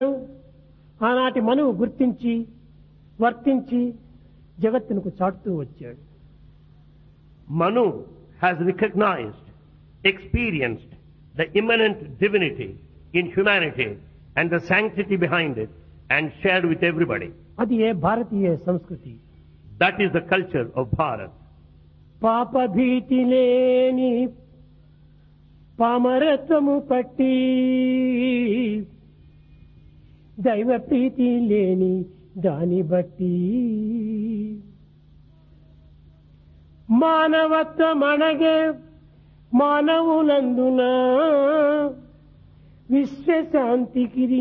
ఆనాటి మనువు గుర్తించి వర్తించి జగత్తునకు చాటుతూ వచ్చాడు Manu has recognized, experienced the immanent divinity in humanity and the sanctity behind it and shared with everybody. అది ఏ భారతీయ సంస్కృతి That is the culture of Bharat. పాప భీతి లేని పామరత్వము పట్టి దైవ ప్రీతి లేని దాని బట్టి మానవత్వమణగే మానవులందున విశ్వశాంతికి